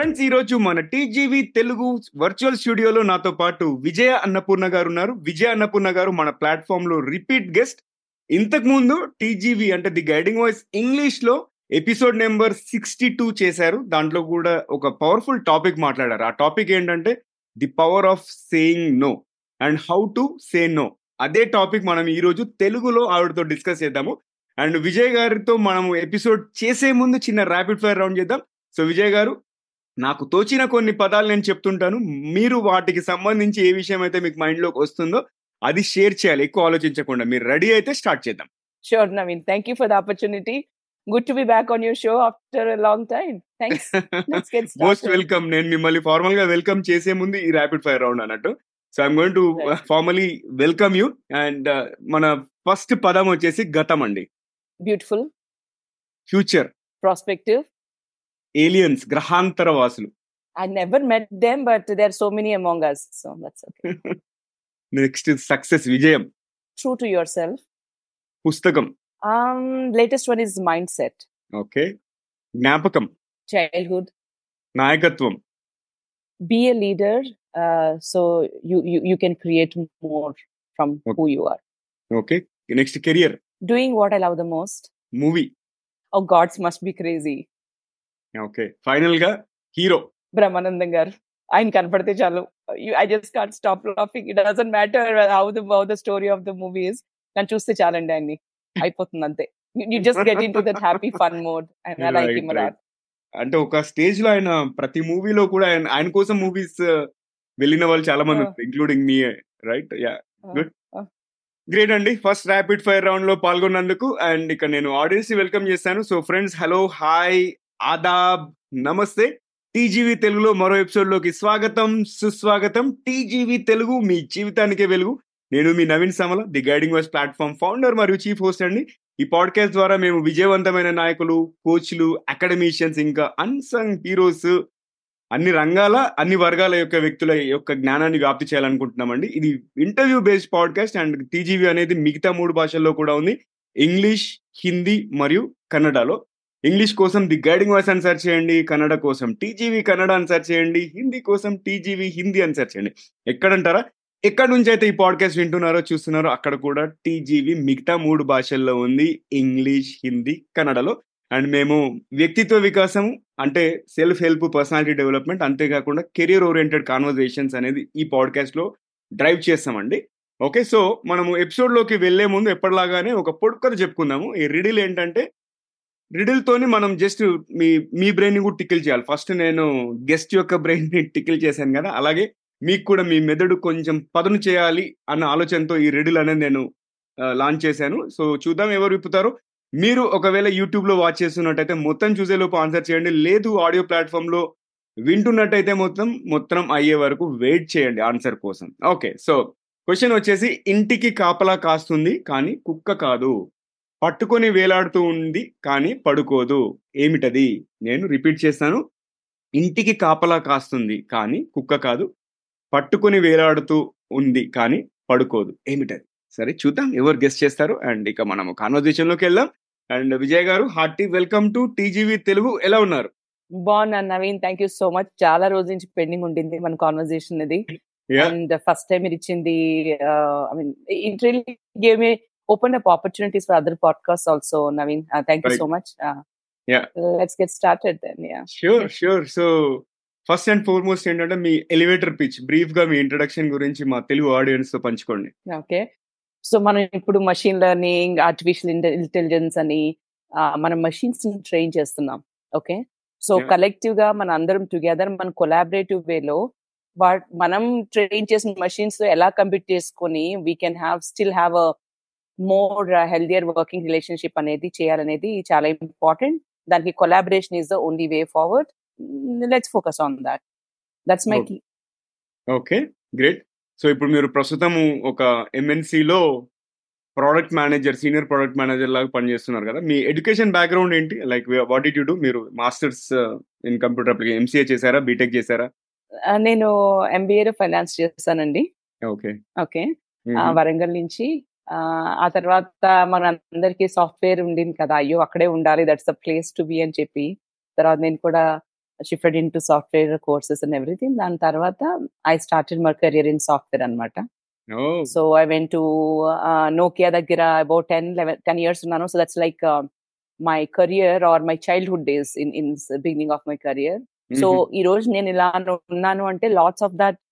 Friends ఈ రోజు మన టీజీవి తెలుగు వర్చువల్ స్టూడియోలో నాతో పాటు విజయ అన్నపూర్ణ గారు ఉన్నారు విజయ అన్నపూర్ణ గారు మన ప్లాట్ఫామ్ లో రిపీట్ గెస్ట్ ఇంతకు ముందు టీజీవి అంటే ది గైడింగ్ వాయిస్ ఇంగ్లీష్ లో ఎపిసోడ్ నెంబర్ సిక్స్టీ టూ చేశారు దాంట్లో కూడా ఒక పవర్ఫుల్ టాపిక్ మాట్లాడారు ఆ టాపిక్ ఏంటంటే the power of saying no and how to say no అదే టాపిక్ మనం ఈ రోజు తెలుగులో ఆవిడతో డిస్కస్ చేద్దాము అండ్ విజయ్ గారితో మనం ఎపిసోడ్ చేసే ముందు చిన్న ర్యాపిడ్ ఫైర్ రౌండ్ చేద్దాం సో విజయ్ గారు నాకు తోచిన కొన్ని పదాలు నేను చెప్తుంటాను మీరు వాటికి సంబంధించి ఏ విషయం అయితే మీకు మైండ్లోకి వస్తుందో అది షేర్ చేయాలి ఎక్కువ ఆలోచించకుండా మీరు రెడీ అయితే స్టార్ట్ చేద్దాం Sure, Naveen. Thank you for the opportunity. Good to be back on your show after a long time. Thanks. Let's get most started. Welcome నేను మిమ్మల్ని ఫార్మల్ గా వెల్కమ్ చేసే ముందు ఈ ర్యాపిడ్ ఫైర్ రౌండ్ అన్నట్టు so I'm going to Right. Formally welcome you and మన first పదం వచ్చేసి గతం అండి Beautiful, ఫ్యూచర్ prospective. ఏలియన్స్ గ్రహాంతర వాసులు I never met them, but there are so many among us. So that's okay. Next success విజయం True to yourself. పుస్తకం Um, latest one is mindset, okay జ్ఞాపకం childhood. నాయకత్వం Be a leader, uh, so you, you you can create more from Okay. who you are. Okay next career Doing what I love the most. Movie Oh, gods must be crazy. Okay final గా hero Brahmanandam గారు ఆయన కనపడితే చాలు I just can stop laughing it doesn't matter how the how the story of the movie is నన్ను చూస్తే చాలండి ఆయన్ని అయిపోతుంది అంతే you just get into that happy fun mode and I like Right, him right. అంటే ఒక stage లో ఆయన ప్రతి మూవీలో కూడా ఆయన ఆయన కోసం మూవీస్ వెళ్ళిన వాళ్ళు చాలా మంది Ah. ఉన్నారు ఇంక్లూడింగ్ మీ right ya Good. Ah. Great అండి ఫస్ట్ ర్యాపిడ్ ఫైర్ రౌండ్ లో పాల్గొన్నందుకు అండ్ ఇక నేను ఆడియన్స్ వెల్కమ్ చేస్తాను సో ఫ్రెండ్స్ హలో హాయ్ ఆదాబ్ నమస్తే టీజీవీ తెలుగులో మరో ఎపిసోడ్ లోకి స్వాగతం సుస్వాగతం టీజీవీ తెలుగు మీ జీవితానికే వెలుగు నేను మీ Naveen Samala the guiding voice platform founder మరియు చీఫ్ హోస్ట్ అండి ఈ పాడ్కాస్ట్ ద్వారా మేము విజయవంతమైన నాయకులు కోచ్లు అకాడమీషియన్స్ ఇంకా అన్సంగ్ హీరోస్ అన్ని రంగాల అన్ని వర్గాల యొక్క వ్యక్తుల యొక్క జ్ఞానాన్ని వ్యాప్తి చేయాలనుకుంటున్నామండి ఇది interview based podcast and TGV అనేది మిగతా మూడు భాషల్లో కూడా ఉంది ఇంగ్లీష్ హిందీ మరియు కన్నడలో ఇంగ్లీష్ కోసం ది గైడింగ్ వాయిస్ అని సెర్చ్ చేయండి కన్నడ కోసం టీజీవీ కన్నడ అని సెర్చ్ చేయండి హిందీ కోసం టీజీవీ హిందీ అని సెర్చ్ చేయండి ఎక్కడంటారా ఎక్కడి నుంచి అయితే ఈ పాడ్కాస్ట్ వింటున్నారో చూస్తున్నారో అక్కడ కూడా టీజీవీ మిగతా మూడు భాషల్లో ఉంది ఇంగ్లీష్ హిందీ కన్నడలో అండ్ మేము వ్యక్తిత్వ వికాసం అంటే సెల్ఫ్ హెల్ప్ పర్సనాలిటీ డెవలప్మెంట్ అంతేకాకుండా కెరియర్ ఓరియంటెడ్ కాన్వర్జేషన్స్ అనేది ఈ పాడ్కాస్ట్ లో డ్రైవ్ చేస్తామండి ఓకే సో మనము ఎపిసోడ్ లోకి వెళ్లే ముందు ఎప్పటిలాగానే ఒక పొడుపు కథ చెప్పుకుందాము ఈ రిడిల్ ఏంటంటే రిడిల్ తోని మనం జస్ట్ మీ మీ బ్రెయిన్ ని కూడా టికిల్ చేయాలి ఫస్ట్ నేను గెస్ట్ యొక్క బ్రెయిన్ ని టికిల్ చేశాను కదా అలాగే మీకు కూడా మీ మెదడు కొంచెం పదును చేయాలి అన్న ఆలోచనతో ఈ రిడిల్ అనేది నేను లాంచ్ చేశాను సో చూద్దాం ఎవరు విప్పుతారో మీరు ఒకవేళ యూట్యూబ్ లో వాచ్ చేస్తున్నట్టయితే మొత్తం చూసే లోపు ఆన్సర్ చేయండి లేదు ఆడియో ప్లాట్ఫామ్ లో వింటున్నట్టయితే మొత్తం మొత్తం అయ్యే వరకు వెయిట్ చేయండి ఆన్సర్ కోసం ఓకే సో క్వశ్చన్ వచ్చేసి ఇంటికి కాపలా కాస్తుంది కానీ కుక్క కాదు పట్టుకొని వేలాడుతూ ఉంది కానీ పడుకోదు ఏమిటది నేను రిపీట్ చేస్తాను ఇంటికి కాపలా కాస్తుంది కానీ కుక్క కాదు పట్టుకొని వేలాడుతూ ఉంది కానీ పడుకోదు ఏమిటది సరే చూద్దాం ఎవరు గెస్ట్ చేస్తారు అండ్ ఇక మనము కాన్వర్జేషన్ లోకి వెళ్దాం అండ్ విజయ్ గారు hearty welcome to TGV Telugu ఎలా ఉన్నారు బాగున్నాను Naveen thank you so much చాలా రోజుల నుంచి పెండింగ్ ఉండింది మన కాన్వర్సేషన్ ఇది Yeah. అండ్ ఫస్ట్ టైం మీరు ఇచ్చింది I mean it really gave me open up opportunities for other podcast also Naveen thank you Right. So much Yeah. Let's get started then ya sure sure so first and foremost ఏంటంటే మీ elevator pitch brief గా మీ introduction గురించి మా Telugu audience తో పంచుకోండి okay so మనం ఇప్పుడు machine learning artificial intelligence అని ఆ, మనం మషిన్స్ ట్రైన్ చేస్తున్నాం ఓకే సో Yeah. కలెక్టివ్ గా మన అందరం టుగెదర్ మన కొలాబరేటివ్ వేలో వాట్ మనం ట్రైన్ చేసిన మషిన్స్ ఎలా కంప్యూట్ చేసుకొని we can have still have a more healthier working relationship అనేది చేయాలనేది చాలా ఇంపార్టెంట్ దానికి collaboration is the only way forward let's focus on that that's my Okay. Okay great so ఇప్పుడు మీరు ప్రస్తుతం ఒక MNC లో product manager senior product manager లాగా పనిచేస్తున్నారు కదా మీ ఎడ్యుకేషన్ బ్యాక్గ్రౌండ్ ఏంటి like what it you do మీరు masters in computer application MCA చేశారా బీటెక్ చేశారా నేను ఎంబీఏ ఫైనాన్స్ చేస్తానండి ఓకే ఓకే ఆ, వరంగల్ నుంచి ఆ, ఆ తర్వాత మన అందరికి సాఫ్ట్వేర్ ఉండింది కదా అయ్యో అక్కడే ఉండాలి that's the place to be అని చెప్పి తర్వాత నేను కూడా shifted into software courses and everything దాని తర్వాత I started my career in software అనమాట oh! So I went to Nokia దగ్గర about ten eleven ten years ఉన్నాను so that's like my career or my childhood days in in beginning of my career so హుహు. ఈ రోజు నేను ఇలా ఉన్నాను అంటే lots of that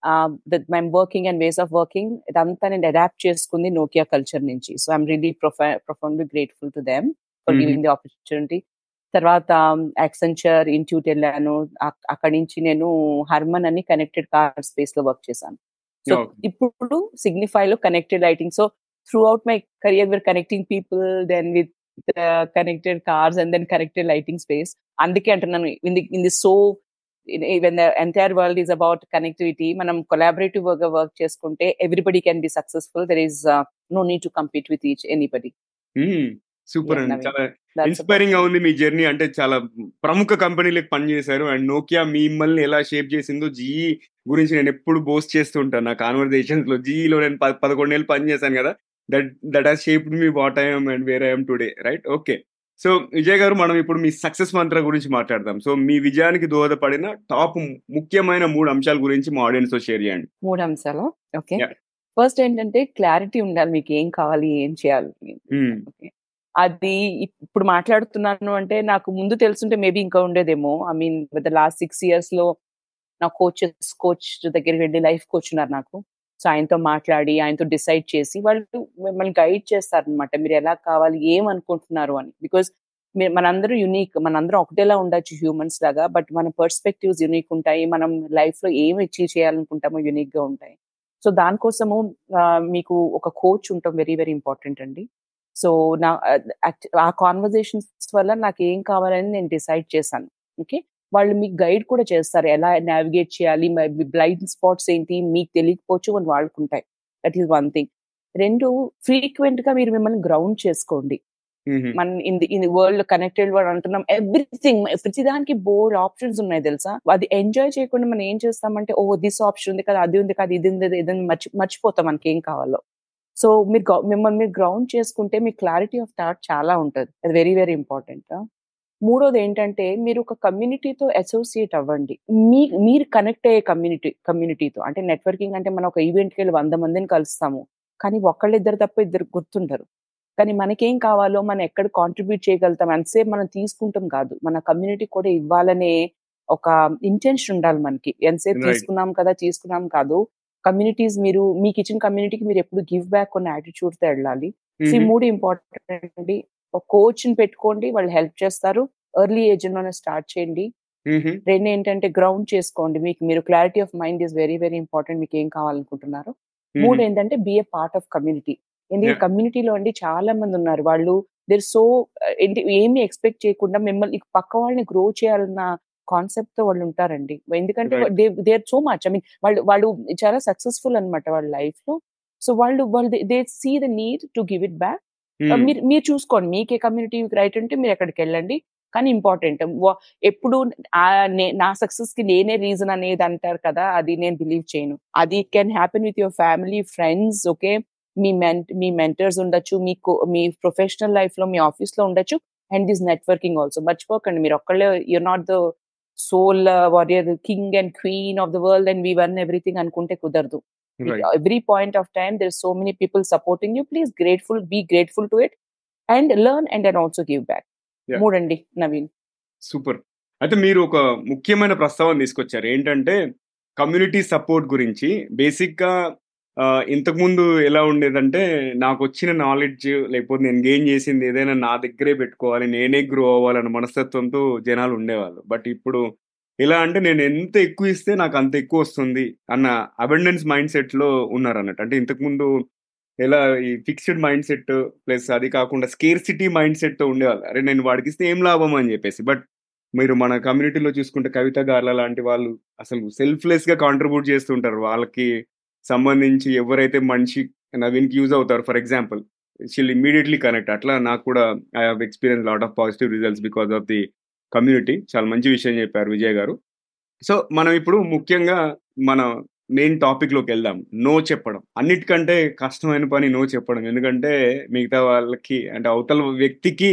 that my working and ways of working ఇదంతా నేను అడాప్ట్ చేసుకుంది నోకియా కల్చర్ నుంచి so I'm really profi profoundly grateful to them for హుహు. గివింగ్ ది ఆపర్చునిటీ తర్వాత యాక్సెంచర్ ఇన్స్టిట్యూట్ వెళ్ళాను అక్- అక్కడి నుంచి నేను హర్మన్ అని కనెక్టెడ్ కార్ స్పేస్ లో వర్క్ చేశాను సో ఓకే. ఇప్పుడు సిగ్నిఫై లో connected lighting so throughout my career we're connecting people then with connected cars and then connected lighting space అందుకే అంటున్నాను in the in the so when the entire world is about connectivity మనం collaborative గా work చేసుకుంటే everybody can be successful there is no need to compete with each anybody hmm. Super Yeah, అండి. Naveen. చాలా That's inspiring గా about ఉంది మీ journey. అంటే చాలా ప్రముఖ కంపెనీలకు పనిచేశారు. అండ్ నోకియా మిమ్మల్ని ఎలా షేప్ చేసిందో జీఈ గురించి నేను ఎప్పుడు బోస్ట్ చేస్తూ ఉంటాను. నా కాన్వర్జేషన్స్ లో జీఈలో నేను ప 11 ఏళ్ళు పనిచేశాను కదా! That that has shaped me what I am and where I am today right? Okay. So Vijay గారు మనం ఇప్పుడు మీ సక్సెస్ మంత్ర గురించి మాట్లాడదాం. సో మీ విజయానికి దోహదపడిన టాప్ ముఖ్యమైన 3 అంశాల గురించి మా ఆడియన్స్ తో షేర్ చేయండి. మూడు అంశాలు ఓకే యాహ్! ఫస్ట్ ఏంటంటే క్లారిటీ ఉండాలి మీకు ఏం కావాలి ఏం చేయాలి హ్మ్. ఓకే అది ఇప్- ఇప్పుడు మాట్లాడుతున్నాను అంటే నాకు ముందు తెలుసుంటే మేబీ ఇంకా ఉండేదేమో I mean with the last six years లో నా కోచెస్ కోచ్ దగ్గరికి వెళ్ళి లైఫ్ కోచ్ ఉన్నారు నాకు సో ఆయనతో మాట్లాడి ఆయనతో డిసైడ్ చేసి వాళ్ళు మిమ్మల్ని గైడ్ చేస్తారు అనమాట మీరు ఎలా కావాలి ఏం అనుకుంటున్నారు అని బికాస్ మనందరూ యునీక్ మనందరం ఒకటేలా ఉండొచ్చు హ్యూమన్స్ లాగా బట్ మన పర్స్పెక్టివ్స్ యునీక్ ఉంటాయి మనం లైఫ్ లో ఏం అచీవ్ చేయాలనుకుంటామో యునీక్ గా ఉంటాయి సో దానికోసము ఆ, మీకు ఒక కోచ్ ఉండటం వెరీ వెరీ ఇంపార్టెంట్ అండి సో నా అట్- ఆ కాన్వర్జేషన్స్ వల్ల నాకు ఏం కావాలని నేను డిసైడ్ చేశాను ఓకే వాళ్ళు మీకు గైడ్ కూడా చేస్తారు ఎలా నావిగేట్ చేయాలి బ్లైండ్ స్పాట్స్ ఏంటి మీకు తెలియకపోవచ్చు అని వాళ్ళకు ఉంటాయి దట్ ఈస్ వన్ థింగ్ రెండు ఫ్రీక్వెంట్ గా మీరు మిమ్మల్ని గ్రౌండ్ చేసుకోండి హుహు. మన in the in the world connected world అంటున్నాం ఎవ్రీథింగ్ ప్రతిదానికి బోర్డ్ ఆప్షన్స్ ఉన్నాయి తెలుసా అది ఎంజాయ్ చేయకుండా మనం ఏం చేస్తామంటే ఓ దిస్ ఆప్షన్ ఉంది కదా అది ఉంది కదా ఇది ఉంది ఇది ఉంది మర్చి మర్చిపోతాం మనకి ఏం కావాలో సో మీరు గౌ- మిమ్మల్ని మీరు గ్రౌండ్ చేసుకుంటే మీ క్లారిటీ ఆఫ్ థాట్ చాలా ఉంటుంది అది వెరీ వెరీ ఇంపార్టెంట్ మూడోది ఏంటంటే మీరు ఒక కమ్యూనిటీతో అసోసియేట్ అవ్వండి మీ మీరు కనెక్ట్ అయ్యే కమ్యూనిటీ కమ్యూనిటీతో అంటే నెట్వర్కింగ్ అంటే మనం ఒక ఈవెంట్కి వెళ్ళి వంద మందిని కలుస్తాము కానీ ఒకళ్ళిద్దరు తప్ప ఇద్దరు గుర్తుండరు కానీ మనకేం కావాలో మనం ఎక్కడ కాంట్రిబ్యూట్ చేయగలుగుతాం ఎంతసేపు మనం తీసుకుంటాం కాదు మన కమ్యూనిటీ కూడా ఇవ్వాలనే ఒక ఇంటెన్షన్ ఉండాలి మనకి ఎంతసేపు Right. తీసుకున్నాం కదా తీసుకున్నాం కాదు కమ్యూనిటీస్ మీరు మీకు ఇచ్చిన కమ్యూనిటీకి మీరు ఎప్పుడు గివ్ బ్యాక్ కొన్ని యాటిట్యూడ్ తో వెళ్ళాలి సో ఈ హుహు. మూడు ఇంపార్టెంట్ అండి ఒక కోచ్ ని పెట్టుకోండి వాళ్ళు హెల్ప్ చేస్తారు ఎర్లీ ఏజ్ లోనే స్టార్ట్ చేయండి హుహు. రెండు ఏంటంటే గ్రౌండ్ చేసుకోండి మీకు మీరు clarity of mind is very very important మీకు ఏం కావాలనుకుంటున్నారు మూడు హుహు. ఏంటంటే be a part of community ఎందుకంటే Yeah. కమ్యూనిటీలో అండి చాలా మంది ఉన్నారు వాళ్ళు దేర్ సో ఏంటి ఏమి ఎక్స్పెక్ట్ చేయకుండా మిమ్మల్ని పక్క వాళ్ళని గ్రో చేయాలన్న కాన్సెప్ట్ తో వాళ్ళు ఉంటారండి ఎందుకంటే Right. They they are so much I mean వాళ్ళు వాళ్ళు చాలా సక్సెస్ఫుల్ అన్నమాట వాళ్ళ లైఫ్ లో సో వాళ్ళు వాళ్ళు they see the need to give it back hmm. మీరు మీరు చూసుకోండి మీకే కమ్యూనిటీ రైట్ ఉంటే మీరు ఎక్కడికి వెళ్ళండి కానీ ఇంపార్టెంట్ ఎప్పుడు ఆ- నే- నా సక్సెస్ కి నేనే రీజన్ అనేది అంటారు కదా అది నేను బిలీవ్ చేయను అది can happen with your family friends okay మీ మెన్ మీ మెంటర్స్ ఉండొచ్చు మీ co- మీ ప్రొఫెషనల్ లైఫ్ లో మీ ఆఫీస్ లో ఉండొచ్చు అండ్ దిస్ నెట్వర్కింగ్ ఆల్సో మర్చిపోకండి మీరు ఒక్కళ్ళే you're not the sole warrior king and queen of the world and we won everything అనుకుంటే కుదరదు Right. every point of time there's so many people supporting you please grateful be grateful to it and learn and then also give back Yeah. మూడండి Naveen super అయితే మీరు ఒక ముఖ్యమైన ప్రస్తావన తీసుకొచ్చారు ఏంటంటే కమ్యూనిటీ సపోర్ట్ గురించి బేసిక్ గా ఆ, ఇంతకుముందు ఎలా ఉండేదంటే నాకు వచ్చిన నాలెడ్జ్ లేకపోతే నేను గెయిన్ చేసింది ఏదైనా నా దగ్గరే పెట్టుకోవాలి నేనే గ్రో అవ్వాలన్న మనస్తత్వంతో జనాలు ఉండేవాళ్ళు బట్ ఇప్పుడు ఎలా అంటే నేను ఎంత ఎక్కువ ఇస్తే నాకు అంత ఎక్కువ వస్తుంది అన్న అబెండెన్స్ మైండ్ సెట్ లో ఉన్నారు అన్నట్టు అంటే ఇంతకుముందు ఎలా ఈ ఫిక్స్డ్ మైండ్ సెట్ ప్లస్ అది కాకుండా స్కేర్సిటీ మైండ్ సెట్ తో ఉండేవాళ్ళు అరే నేను వాడికి ఇస్తే ఏం లాభం అని చెప్పేసి బట్ మీరు మన కమ్యూనిటీలో చూసుకుంటే కవిత గార్ల లాంటి వాళ్ళు అసలు సెల్ఫ్లెస్ గా కాంట్రిబ్యూట్ చేస్తుంటారు వాళ్ళకి సంబంధించి ఎవరైతే మనిషి నవీన్కి యూజ్ అవుతారు ఫర్ ఎగ్జాంపుల్ షిల్ ఇమీడియట్లీ కనెక్ట్ అట్లా నాకు కూడా I have experience lot of positive results because of the community చాలా మంచి విషయం చెప్పారు విజయ్ గారు సో మనం ఇప్పుడు ముఖ్యంగా మన మెయిన్ టాపిక్ లోకి వెళ్దాం నో చెప్పడం అన్నిటికంటే కష్టమైన పని నో చెప్పడం ఎందుకంటే మిగతా వాళ్ళకి అంటే అవతల వ్యక్తికి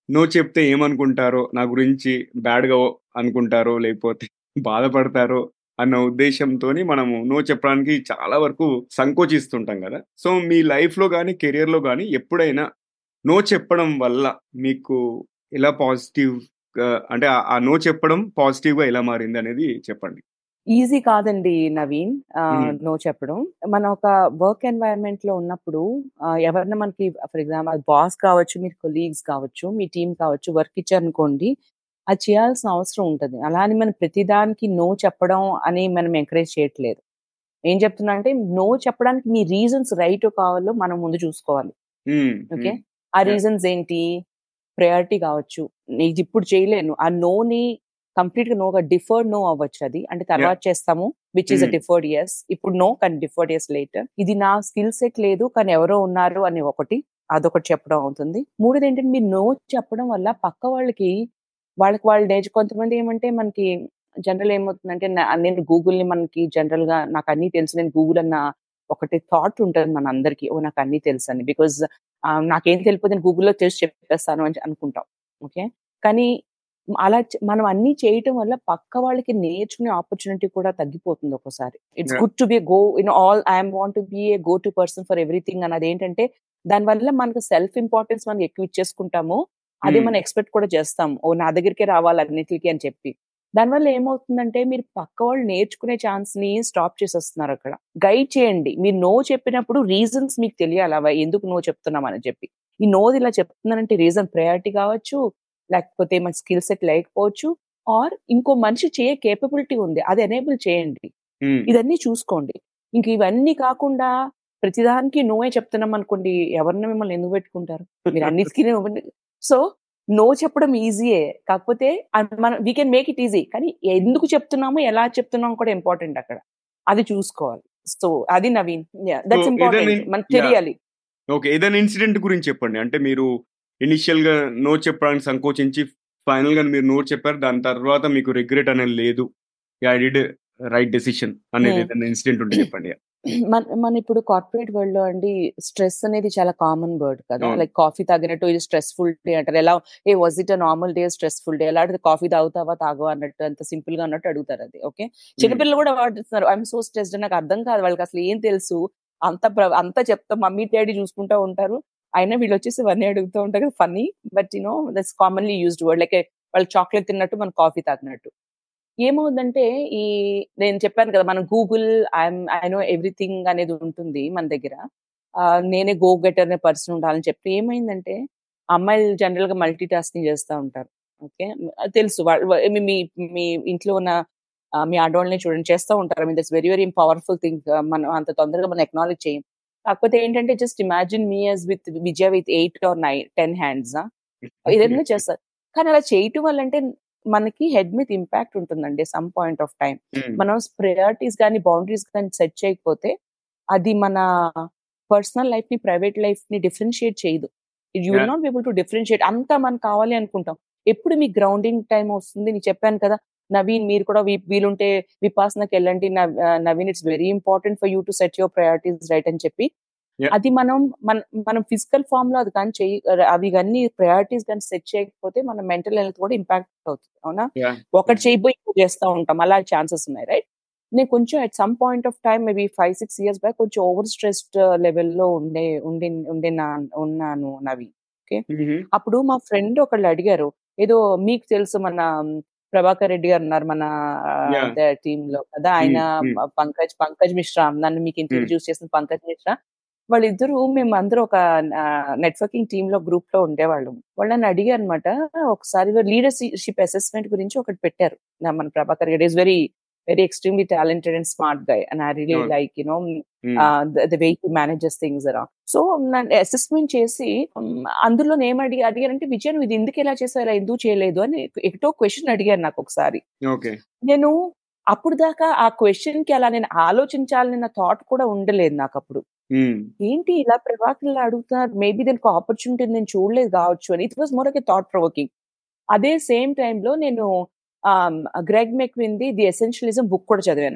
నో చెప్తే ఏమనుకుంటారో నా గురించి బ్యాడ్‌గా అనుకుంటారో, లేకపోతే బాధపడతారో అన్న ఉద్దేశ్యంతోని మనము నో చెప్పడానికి చాలా వరకు సంకోచిస్తుంటాం గదా! సో, మీ లైఫ్‌లో గాని, కెరియర్‌లో గాని ఎప్పుడైనా నో చెప్పడం వల్ల మీకు ఎలా పాజిటివ్‌గా అంటే ఆ నో చెప్పడం పాజిటివ్‌గా ఎలా మారిందనేది చెప్పండి. ఈజీ కాదండి నవీన్. ఆహ్, హ్మ్. నో చెప్పడం. మనం ఒక వర్క్ ఎన్వైర్న్‌మెంట్‌లో ఉన్నప్పుడు ఆహ్, ఎవరైనా మనకి ఫర్ ఎగ్జాంపుల్ బాస్ కావచ్చు, మీ కొలీగ్స్ కావచ్చు, మీ టీమ్ కావచ్చు, వర్క్ ఇచ్చారనుకోండి, అది చేయాల్సిన అవసరం ఉంటది. అలా అని మనం ప్రతిదానికి నో చెప్పడం అని మనం ఎంకరేజ్ చేయట్లేదు. ఏం చెప్తున్నా అంటే నో చెప్పడానికి మీ రీజన్స్ రైటో కావాలో మనం ముందు చూసుకోవాలి. హ్మ్. ఓకే. హ్మ్. ఆ యాహ్! రీజన్స్ ఏంటి? ప్రయారిటీ కావచ్చు. ఇదిప్పుడు చేయలేను. ఆ నోని కంప్లీట్‌గా నోగా డిఫర్డ్ నో అవ్వచ్చది. అంటే యాహ్! తర్వాత చేస్తాము. Which is a hmm. Deferred yes. ఇప్పుడు నో కానీ డిఫర్డ్ యెస్ లేటర్. ఇది నా స్కిల్ సెట్ లేదు. కానీ ఎవరో ఉన్నారు అని ఒకటి. అదొకటి చెప్పడం అవుతుంది. మూడోదేంటంటే మీరు నో చెప్పడం వల్ల పక్క వాళ్ళకి వాళ్ళకి వాళ్ళు నేర్చు కొంతమంది ఏమంటే మనకి జనరల్ ఏమవుతుందంటే న నేను గూగుల్‌ని మనకి జనరల్‌గా నాకన్నీ తెలుసు. నేను గూగుల్ అన్న ఒకటి థాట్ ఉంటది మనందరికీ. ఓహ్! నాకన్నీ తెలుసని. బికాజ్ ఆహ్, నాకేం తెలియకపోతే నేను గూగుల్‌లో చేసి చెప్పేస్తాను అని అనుకుంటాం. ఓకే. కానీ అలా చ్ మనం అన్నీ చేయటం వల్ల పక్క వాళ్ళకి నేర్చుకునే ఆపర్చునిటీ కూడా తగ్గిపోతుంది ఒక్కోసారి. It's yeah! Good to be go in all I am want to be a go to person for everything అన్నదేంటంటే దానివల్ల మనకు సెల్ఫ్ ఇంపార్టెన్స్ మనం ఎక్కువ ఇచ్చేసుకుంటాము. అదే హ్మ్. మనం ఎక్స్‌పెక్ట్ కూడా చేస్తాము. ఓహ్! నా దగ్గరికే రావాలి అన్నిట్లికి అని చెప్పి. దానివల్ల ఏమవుతుందంటే మీరు పక్క వాళ్ళు నేర్చుకునే ఛాన్స్‌ని స్టాప్ చేసేస్తున్నారక్కడ. గైడ్ చేయండి. మీరు నో చెప్పినప్పుడు రీజన్స్ మీకు తెలియాలి. అవ ఎందుకు నో చెప్తున్నామని చెప్పి. ఈ నోది ఇలా చెప్తున్నానంటే రీజన్ ప్రయారిటీ కావచ్చు, లేకపోతే మన స్కిల్ సెట్ లేకపోవచ్చు, ఆర్ ఇంకో మనిషి చేయే కేపబిలిటీ ఉంది. అది ఎనేబుల్ చేయండి. హ్మ్. ఇదన్నీ చూసుకోండి. ఇంక ఇవన్నీ కాకుండా ప్రతిదానికి నోయే చెప్తున్నాం అనుకోండి, ఎవరిని మిమ్మల్ని ఎందుకు పెట్టుకుంటారు? మీరు అన్నిటికి సో, నో చెప్పడం ఈజీయే. కాకపోతే ఆహ్, మనం we can make it easy. కానీ ఎందుకు చెప్తున్నాము, ఎలా చెప్తున్నాము కూడా ఇంపార్టెంట్ అక్కడ. అది చూసుకోవాలి. సో, అది నవీన్. యాహ్! సో, దట్స్ ఏదైనా ఇంపార్టెంట్. మనకు యాహ్! తెలియాలి. ఓకే. ఏదైనా ఇన్సిడెంట్ గురించి చెప్పండి. అంటే మీరు ఇనిషియల్‌గా నో చెప్పడానికి సంకోచించి ఫైనల్‌గా మీరు నో చెప్పారు. దాని తర్వాత మీకు రిగ్రెట్ అనేది లేదు. Yeah! I did right decision అనేది హ్మ్. ఏదైనా ఇన్సిడెంట్ ఉంటే చెప్పండి. యాహ్! మన మన ఇప్పుడు కార్పొరేట్ వరల్డ్‌లో అండి స్ట్రెస్ అనేది చాలా కామన్ వర్డ్ కదా! అవును. లైక్ కాఫీ తాగినట్టు ఇది స్ట్రెస్‌ఫుల్ డే అంటారు. ఎలా a was it a normal day, stressful day అలాంటిది కాఫీ తాగుతావా, తాగవా అన్నట్టు అంత సింపుల్‌గా అన్నట్టు అడుగుతారు అది. ఓకే. చిన్న హ్మ్. పిల్లలు కూడా వాడుతున్నారు. ఐ యామ్ సో స్ట్రెస్డ్ నాకు అర్థం కాదు. వాళ్ళకి అసలు ఏం తెలుసు? అంత ప్ర అంతా చెప్తాం మమ్మీ, డ్యాడీ చూసుకుంటా ఉంటారు. అయినా వీళ్ళొచ్చేసి ఇవన్నీ అడుగుతూ ఉంటారు. Funny but you know that's commonly used word. Like వాళ్ళు చాక్లేట్ తిన్నట్టు మనం కాఫీ తాగినట్టు. ఏమవుద్దంటే ఈ నేను చెప్పాను కదా! మనం Google I'm I know everything అనేది ఉంటుంది మన దగ్గర. ఆహ్, నేనే గో గెటర్ అనే పర్సన్ ఉండాలని చెప్పి ఏమైందంటే అమ్మాయిలు జనరల్‌గా మల్టీ టాస్కింగ్ చేస్తా ఉంటారు. ఓకే. తెలుసు వాళ్ళు మీ మీ మీ ఇంట్లో ఉన్న ఆహ్, మీ ఆడవాళ్ళని చూడండి చేస్తా ఉంటారు. I mean that's very very powerful thing. మనం అంత తొందరగా మనం అక్నాలెడ్జ్ చేయం. కాకపోతే ఏంటంటే జస్ట్ ఇమాజిన్ మీ as with Vijaya with 8 or 9, 10 hands ఆ! ఏదైనా చేస్తారు. కానీ అలా చేయటం వల్ల అంటే మనకి హెడ్ మీద ఇంపాక్ట్ ఉంటుందండి సమ్ పాయింట్ ఆఫ్ టైమ్. హ్మ్. మనం ప్రయారిటీస్ గాని, బౌండరీస్ గాని సెట్ చేయకపోతే అది మన పర్సనల్ లైఫ్‌ని, ప్రైవేట్ లైఫ్‌ని డిఫరెన్షియేట్ చేయదు. You will yeah! Not be able to differentiate. అంతా మనకు కావాలి అనుకుంటాం. ఎప్పుడు మీకు గ్రౌండింగ్ టైమ్ వస్తుంది. నేను చెప్పాను కదా! నవీన్ మీరు కూడా వి వీలుంటే విపాసనకెళ్ళండి. Now ah, Naveen it's very important for you to set your priorities right అని చెప్పి యాహ్! అది మనం మన మనం ఫిజికల్ ఫార్మ్‌లో అది కానీ చెయ్యి అవి గాని ప్రయారిటీస్ గాని సెట్ చేయకపోతే మన మెంటల్ హెల్త్ కూడా ఇంపాక్ట్ అవుతుంది. అవునా? యాహ్! ఒకటి యాహ్! చేయబోయి ఇంకోటి చేస్తా ఉంటాం. అలా ఛాన్సెస్ ఉన్నాయి. రైట్? నేను కొంచెం at some point of time maybe 5, 6 years back కొంచెం ఓవర్ స్ట్రెస్డ్ లెవెల్‌లో ఉండే ఉండి ఉండినా ఉన్నాను నవీన్. ఓకే. హుహు. అప్పుడు మా ఫ్రెండ్ ఒకళ్ళు అడిగారు. ఏదో మీకు తెలుసు మన ప్రభాకర్ రెడ్డి గారు ఉన్నారు మన యాహ్! అదే టీమ్‌లో కదా! ఆయన హ్మ్. హ్మ్. పంకజ్ పంకజ్ మిశ్రా నన్ను మీకు హ్మ్. ఇంట్రొడ్యూస్ చేసిన పంకజ్ మిశ్రా. వాళ్ళిద్దరూ మేమందరం ఒక ఆహ్, నెట్వర్కింగ్ టీమ్‌లో గ్రూప్‌లో ఉండేవాళ్ళం. వాళ్ళు నన్ను అడిగారన్నమాట. ఒకసారి లీడర్‌షిప్ అసెస్మెంట్ గురించి ఒకటి పెట్టారు. మన Prabhakar Reddy is very very extremely talented and smart guy and I really అవును. Like you know hmm. Ah, the the way he manages things around. So నన్ను అసెస్మెంట్ చేసి హ్మ్, అందులో ఏం అడిగి అడిగారంటే విజయ నువ్వు ఇది ఎందుకు ఇలా చేసావు? ఇలా ఎందుకు చేయలేదు? అని ఎటో క్వెషన్ అడిగారు నాకు ఒకసారి. ఓకే. నేను అప్పుడు దాకా ఆ క్వెషన్‌కి అలా నేను ఆలోచించాలన్న థాట్ కూడా ఉండలేదు నాకప్పుడు. హ్మ్. ఏంటి ఇలా ప్రభాకర్ ఇలా అడుగుతున్నారు. మేబీ దీనికి ఆపర్చునిటీ నేను చూడలేదు కావచ్చు అని. It was more like a thought provoking. అదే సేమ్ టైమ్‌లో నేను ఆహ్, గ్రెగ్ మెక్విన్‌ది ది ఎసెన్షియలిజం బుక్ కూడా చదివానండి.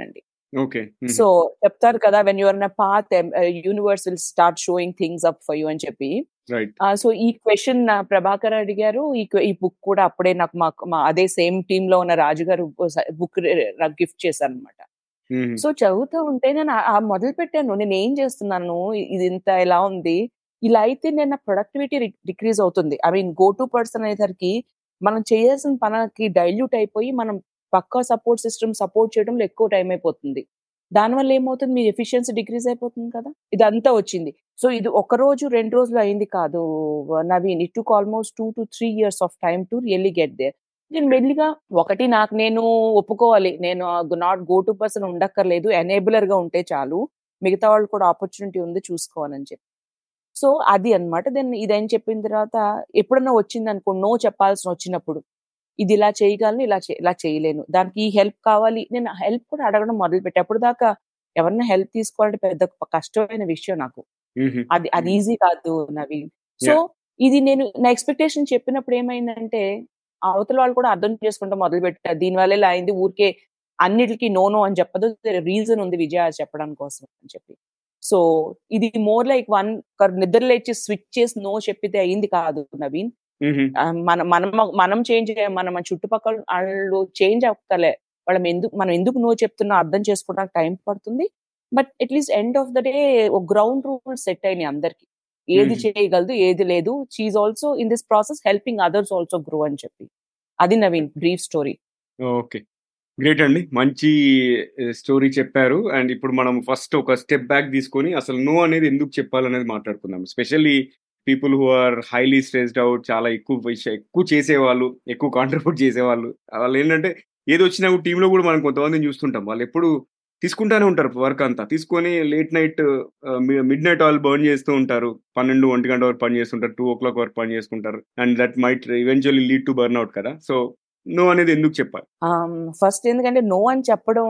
ఓకే సో చెప్తారు కదా when your in path universe will start showing things up for you అని చెప్పి రైట్ సో ఈ క్వశ్చన్ ప్రభాకర్ అడిగారు ఈ que- ఈ బుక్ కూడా అప్పుడే నాకు మాకు మా అదే సేమ్ టీమ్ లో ఉన్న రాజు గారు బుక్ నాకు గిఫ్ట్ చేశారు అనమాట సో చదువుతూ ఉంటే నేను ఆ- ఆ మొదలు పెట్టాను నేను ఏం చేస్తున్నాను ఇది ఇంత ఎలా ఉంది ఇలా అయితే నేను నా ప్రొడక్టివిటీ డిక్రీజ్ అవుతుంది I mean go to person అయ్యేసరికి మనం చేయాల్సిన పనికి డైల్యూట్ అయిపోయి మనం పక్కా సపోర్ట్ సిస్టమ్ సపోర్ట్ చేయడంలో ఎక్కువ టైం అయిపోతుంది దానివల్ల ఏమవుతుంది మీ ఎఫిషియన్సీ డిక్రీజ్ అయిపోతుంది కదా ఇదంతా వచ్చింది సో ఇది ఒక రోజు రెండు రోజులు అయింది కాదు Naveen it took almost two to three years of time to really get there నేను మెల్లిగా ఒకటి నాకు నేను ఒప్పుకోవాలి నేను నాట్ గో టు పర్సన్ ఉండక్కర్లేదు ఎనేబులర్ గా ఉంటే చాలు మిగతా వాళ్ళు కూడా ఆపర్చునిటీ ఉంది చూసుకోవాలని చెప్పి సో అది అన్నమాట దెన్ ఇదని చెప్పిన తర్వాత ఎప్పుడన్నా వచ్చింది అనుకో నో చెప్పాల్సిన వచ్చినప్పుడు ఇది ఇలా చేయగలను ఇలా చే- ఇలా చేయలేను దానికి ఈ హెల్ప్ కావాలి నేను హెల్ప్ కూడా అడగడం మొదలు పెట్టి అప్పుడు దాకా ఎవరన్నా హెల్ప్ తీసుకోవాలంటే పెద్ద కష్టమైన విషయం నాకు అది అది ఈజీ కాదు నవీన్ సో ఇది నేను నా ఎక్స్పెక్టేషన్ చెప్పినప్పుడు ఏమైందంటే అవతల వాళ్ళు కూడా అర్థం చేసుకుంటూ మొదలు పెట్టారు దీనివల్ల ఇలా అయింది ఊరికే అన్నిటికీ నో నో అని చెప్పదు రీజన్ ఉంది విజయ చెప్పడానికి కోసం అని చెప్పి సో ఇది మోర్ లైక్ వన్ నిద్ర లేచి స్విచ్ చేసి నో చెప్పితే అయింది కాదు నవీన్ ఆ, మన మనం మనం చేంజ్ మన మన చుట్టుపక్కల వాళ్ళు చేంజ్ అవ్వలే వాళ్ళం ఎందుకు మనం ఎందుకు నో చెప్తున్నా అర్థం చేసుకోవడానికి టైం పడుతుంది but at least end of the day ఒక గ్రౌండ్ రూల్ సెట్ అయినాయి అందరికి ఏది Mhm. చేయగలదు ఏది లేదు she also in this process helping others also grow అని చెప్పి అది Naveen brief story okay great అండి మంచి స్టోరీ చెప్పారు అండ్ ఇప్పుడు మనం ఫస్ట్ ఒక స్టెప్ బ్యాక్ తీసుకొని అసలు నో అనేది ఎందుకు చెప్పాలనేది మాట్లాడుకుందాం specially people who are highly stressed out చాలా ఎక్కువ విష- ఎక్కువ చేసేవాళ్ళు ఎక్కువ కాంట్రిబ్యూట్ చేసేవాళ్ళు వాళ్ళు ఏంటంటే ఏది వచ్చినా టీంలో కూడా మనం కొంతమందిని చూస్తుంటాం వాళ్ళు ఎప్పుడు తీసుకుంటానే ఉంటారు వర్క్ అంతా తీసుకొని లేట్ నైట్ మిడ్ నైట్ వాళ్ళు బర్న్ చేస్తూ ఉంటారు పన్నెండు ఒంటి గంట వరకు పని చేస్తుంటారు టూ ఓ క్లాక్ వరకు పని చేసుకుంటారు and that might eventually lead to burn out కదా సో నో అనేది ఎందుకు చెప్పాలి ఫస్ట్ ఎందుకంటే నో అని చెప్పడం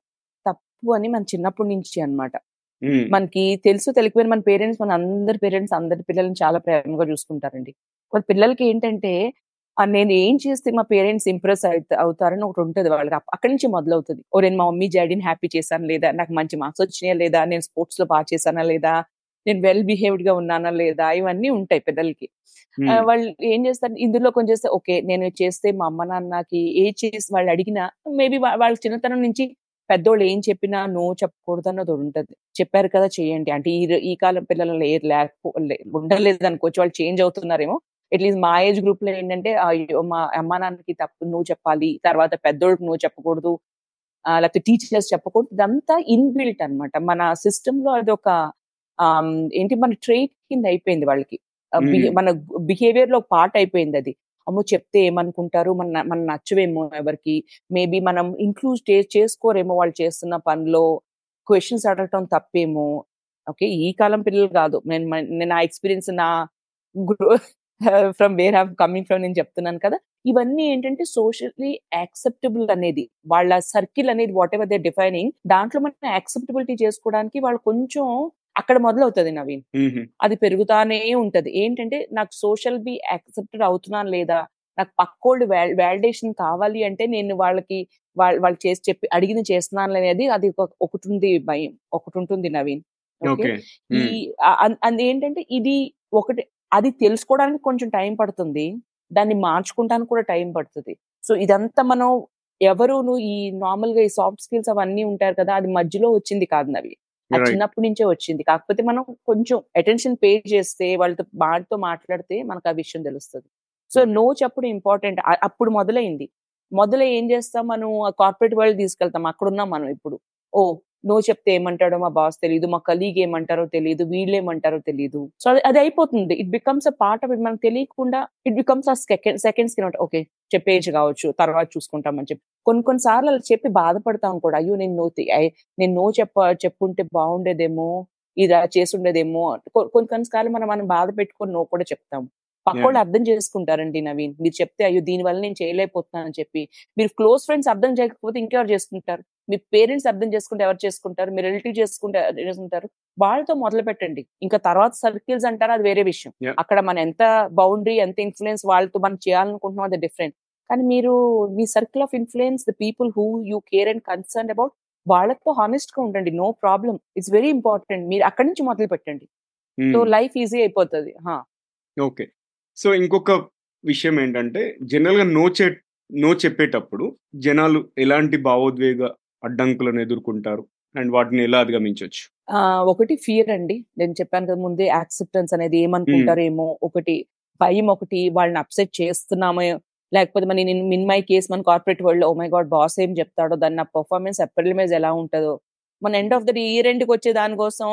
తప్పు అని మన చిన్నప్పటి నుంచి అన్నమాట మ్మ్. మనకి తెలుసు తెలియకపోయిన మన పేరెంట్స్ మన అందరి పేరెంట్స్ అందరి పిల్లల్ని చాలా ప్రేమగా చూసుకుంటారండి వాళ్ళ పిల్లలకి ఏంటంటే ఆ నేను ఏం చేస్తే మా పేరెంట్స్ ఇంప్రెస్ అవుతారని ఒకటి ఉంటుంది వాళ్ళకి అప్ప- అక్కడి నుంచి మొదలవుతుంది ఓ నేను మా మమ్మీ డాడీని హ్యాపీ చేశాను లేదా నాకు మంచి మార్క్స్ వచ్చినాయా లేదా నేను స్పోర్ట్స్ లో బాగా చేశానా లేదా నేను వెల్ బిహేవ్డ్ గా ఉన్నానా లేదా ఇవన్నీ ఉంటాయి పిల్లలకి ఆ, మ్మ్. వాళ్ళు ఏం చేస్తారు ఇందులో కొంచెం చేస్తే ఓకే నేను చేస్తే మా అమ్మ నాన్నకి ఏ చేసి వాళ్ళు అడిగినా మేబీ వాళ్ళ చిన్నతనం నుంచి పెద్దోళ్ళు ఏం చెప్పినా నో చెప్పకూడదు అన్నది ఒకటి ఉంటది చెప్పారు కదా చేయండి అంటే ఈ ఈ కాలం పిల్లలు లేరు లేకపో లే- ఉండలేదు అనుకోవచ్చు వాళ్ళు చేంజ్ అవుతున్నారేమో అట్లీస్ట్ మా ఏజ్ గ్రూప్ లో ఏంటంటే అయ్యో మా అమ్మ నాన్నకి తప్పు నువ్వు చెప్పాలి తర్వాత పెద్దోళ్ళకి నువ్వు చెప్పకూడదు ఆ, లేకపోతే టీచర్స్ చెప్పకూడదు ఇదంతా ఇన్బిల్ట్ అన్నమాట మన సిస్టమ్ లో అది ఒక ఆమ్, ఏంటి మన ట్రైట్ కింద అయిపోయింది వాళ్ళకి ఆ, బిహే- మ్మ్. మన బిహేవియర్ లో పార్ట్ అయిపోయింది అది అమ్మో చెప్తే ఏమనుకుంటారు మన మన నచ్చవేమో ఎవరికి మేబీ మనం ఇంక్లూడ్ చేసుకోరేమో వాళ్ళు చేస్తున్న పనిలో క్వశ్చన్స్ అడగటం తప్పేమో ఓకే ఈ కాలం పిల్లలు కాదు నేను మన- నేను నా ఎక్స్పీరియన్స్ నా from where have coming from నేను చెప్తున్నాను కదా ఇవన్నీ ఏంటంటే సోషల్లీ యాక్సెప్టబుల్ అనేది వాళ్ళ సర్కిల్ అనేది వాట్ ఎవర్ దే డిఫైనింగ్ దాంట్లో మనం యాక్సెప్టబిలిటీ చేసుకోవడానికి వాళ్ళు కొంచెం అక్కడ మొదలవుతుంది నవీన్ మ్మ్. అది పెరుగుతానే ఉంటది ఏంటంటే నాకు సోషల్ బి యాక్సెప్టెడ్ అవుతున్నాను లేదా నాకు పక్కోళ్ళు వాలిడేషన్ కావాలి అంటే నేను వాళ్ళకి వాళ్ళ వాళ్ళు చేసి చెప్పి అడిగిన చేస్తున్నాను అనేది అది ఒక- ఒకటి ఉంది భయం ఒకటి ఉంటుంది నవీన్ ఓకే ఓకే ఈ మ్మ్. ఆ- అన్- అది ఏంటంటే ఇది ఒకటి అది తెలుసుకోవడానికి కొంచెం టైం పడుతుంది దాన్ని మార్చుకుంటానికి కూడా టైం పడుతుంది సో ఇదంతా మనం ఎవరు ఈ నార్మల్ గా ఈ సాఫ్ట్ స్కిల్స్ అవన్నీ ఉంటారు కదా అది మధ్యలో వచ్చింది కాదు నవి అది Right. చిన్నప్పటి నుంచే వచ్చింది కాకపోతే మనం కొంచెం అటెన్షన్ పే చేస్తే వాళ్ళతో వాళ్ళతో మాట్లాడితే మనకు ఆ విషయం తెలుస్తుంది సో నో చెప్పడం ఇంపార్టెంట్ అప్పుడు మొదలైంది మొదలు ఏం చేస్తాం మనం కార్పొరేట్ వరల్డ్ తీసుకెళ్తాం అక్కడ ఉన్నాం మనం ఇప్పుడు ఓ నో చెప్తే ఏమంటాడో మా బాస్ తెలియదు మా కలీగ్ ఏమంటారో తెలియదు వీళ్ళు ఏమంటారో తెలియదు సో అది అది అయిపోతుంది it becomes a part of it మనకు తెలియకుండా it becomes a second seconds కి ఓకే చెప్పేయచ్చు కావచ్చు తర్వాత చూసుకుంటామని చెప్పి కొన్ని కొన్ని సార్లు అలా చెప్పి బాధపడతాం కూడా అయ్యో నేను నో తి- అయ్ నేను నో చెప్ప చెప్పుంటే బాగుండేదేమో ఇది చేసి ఉండేదేమో కొ- కొన్ని కొన్ని సార్లు మనం మనం బాధ పెట్టుకొని నో కూడా చెప్తాం పక్కోళ్ళు అర్థం చేసుకుంటారండి నవీన్ మీరు చెప్తే అయ్యో దీని వల్ల నేను చేయలేకపోతున్నానని చెప్పి మీరు క్లోజ్ ఫ్రెండ్స్ అర్థం చేయకపోతే ఇంకెవరు చేసుకుంటారు మీ పేరెంట్స్ అర్థం చేసుకుంటే ఎవరు చేసుకుంటారు మీ రిలేటివ్ చేసుకుంటే ఎవరు చేసుకుంటారు వాళ్ళతో మొదలు పెట్టండి ఇంకా తర్వాత సర్కిల్స్ అంటారా అది వేరే విషయం Yeah. అక్కడ మన ఎంత బౌండరీ ఎంత ఇన్ఫ్లుయెన్స్ వాళ్ళతో మనం చేయాలనుకుంటున్నాం అది డిఫరెంట్ కానీ మీరు మీ circle of influence the people who you care and concern about వాళ్ళతో హానెస్ట్ గా ఉండండి no problem it's very important మీరు అక్కడి నుంచి మొదలు పెట్టండి సో హ్మ్. లైఫ్ ఈజీ అయిపోతుంది హా. ఓకే. సో ఇంకొక విషయం ఏంటంటే జనరల్‌గా నో చె నో చెప్పేటప్పుడు జనాలు ఎలాంటి భావోద్వేగ అడ్డంకులను ఎదుర్కొంటారు? అండ్ వాటిని ఎలా అధిగమించొచ్చు? ఆ! ఒకటి ఫియర్ అండి. నేను చెప్పాను కదా ముందే యాక్సెప్టెన్స్ అనేది హ్మ్. ఏమనుకుంటారేమో ఒకటి, భయం ఒకటి, వాళ్ళని అప్‌సెట్ చేస్తున్నామో, లేకపోతే మరి నేను ఇన్ మై కేస్ మన కార్పొరేట్ వరల్డ్‌లో ఓహ్ మై గాడ్! బాస్ ఏం చెప్తాడో, దాని నా పెర్ఫార్మన్స్ ఎప్రిల్ ఎలా ఉంటదో, మన end of the day year ఎండ్‌కొచ్చే దానికోసం